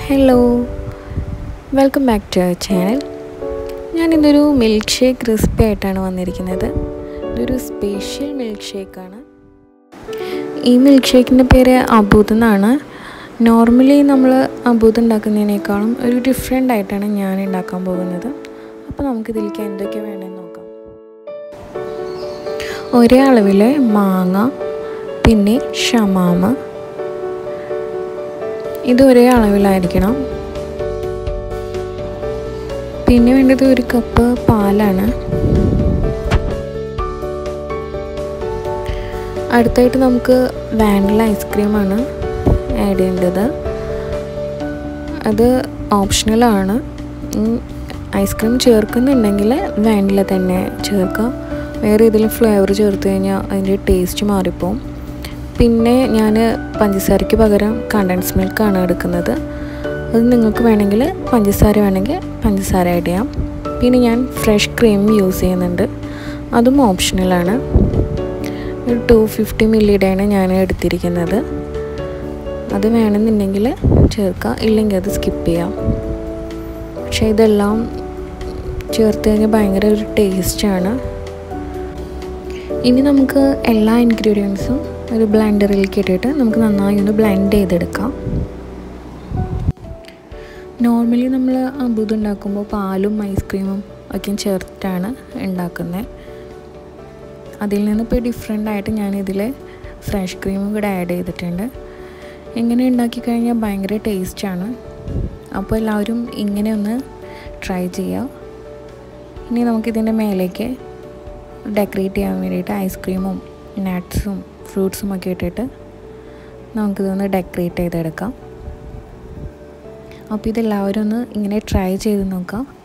hello welcome back to our channel ഞാൻ ഇന്നൊരു milk shake recipe ആയിട്ടാണ് വന്നിരിക്കുന്നത് ഇതൊരു സ്പെഷ്യൽ മിൽക്ക് ഷേക്കാണ് ഈ മിൽക്ക് ഷേക്കിൻ്റെ പേര് അബൂദ് എന്നാണ് നോർമലി നമ്മൾ അബൂദ് ഉണ്ടാക്കുന്നതിനേക്കാളും ഒരു ഡിഫറെൻ്റ് ആയിട്ടാണ് ഞാൻ ഉണ്ടാക്കാൻ പോകുന്നത് അപ്പോൾ നമുക്കിതിലേക്ക് എന്തൊക്കെ വേണമെന്ന് നോക്കാം ഒരേ അളവിൽ മാങ്ങ പിന്നെ ഷമാമ ഇത് ഒരേ അളവിലായിരിക്കണം പിന്നെ വേണ്ടത് ഒരു കപ്പ് പാലാണ് അടുത്തായിട്ട് നമുക്ക് വാനില ഐസ്ക്രീമാണ് ആഡ് ചെയ്യേണ്ടത് അത് ഓപ്ഷണലാണ് ഐസ്ക്രീം ചേർക്കുന്നുണ്ടെങ്കിൽ വാനില തന്നെ ചേർക്കാം വേറെ ഏതെങ്കിലും ഫ്ലേവർ ചേർത്ത് കഴിഞ്ഞാൽ അതിൻ്റെ ടേസ്റ്റ് മാറിപ്പോവും പിന്നെ ഞാൻ പഞ്ചസാരയ്ക്ക് പകരം കണ്ടൻസ് മിൽക്കാണ് എടുക്കുന്നത് അത് നിങ്ങൾക്ക് വേണമെങ്കിൽ പഞ്ചസാര വേണമെങ്കിൽ പഞ്ചസാര ആഡ് ചെയ്യാം പിന്നെ ഞാൻ ഫ്രഷ് ക്രീം യൂസ് ചെയ്യുന്നുണ്ട് അതും ഓപ്ഷണലാണ് ഒരു ടു ഫിഫ്റ്റി മില്ലിയുടെയാണ് ഞാൻ എടുത്തിരിക്കുന്നത് അത് വേണമെന്നുണ്ടെങ്കിൽ ചേർക്കാം ഇല്ലെങ്കിൽ അത് സ്കിപ്പ് ചെയ്യാം പക്ഷേ ഇതെല്ലാം ചേർത്ത് കഴിഞ്ഞാൽ ഭയങ്കര ഒരു ടേസ്റ്റാണ് ഇനി നമുക്ക് എല്ലാ ഇൻഗ്രീഡിയൻസും ഒരു ബ്ലെൻഡറിലേക്ക് ഇട്ടിട്ട് നമുക്ക് നന്നായി ഒന്ന് ബ്ലെൻഡ് ചെയ്തെടുക്കാം നോർമലി നമ്മൾ അബൂദ് ഉണ്ടാക്കുമ്പോൾ പാലും ഐസ്ക്രീമും ഒക്കെ ചേർത്തിട്ടാണ് ഉണ്ടാക്കുന്നത് അതിൽ നിന്ന് ഇപ്പോൾ ഡിഫറെൻ്റ് ആയിട്ട് ഞാനിതിൽ ഫ്രഷ് ക്രീമും കൂടെ ആഡ് ചെയ്തിട്ടുണ്ട് ഇങ്ങനെ ഉണ്ടാക്കി കഴിഞ്ഞാൽ ഭയങ്കര ടേസ്റ്റാണ് അപ്പോൾ എല്ലാവരും ഇങ്ങനെ ഒന്ന് ട്രൈ ചെയ്യുക ഇനി നമുക്കിതിൻ്റെ മേലേക്ക് ഡെക്കറേറ്റ് ചെയ്യാൻ വേണ്ടിയിട്ട് ഐസ്ക്രീമും നട്ട്സും ഫ്രൂട്ട്സും ഒക്കെ ഇട്ടിട്ട് നമുക്കിതൊന്ന് ഡെക്കറേറ്റ് ചെയ്തെടുക്കാം അപ്പോൾ ഇതെല്ലാവരും ഒന്ന് ഇങ്ങനെ ട്രൈ ചെയ്ത് നോക്കാം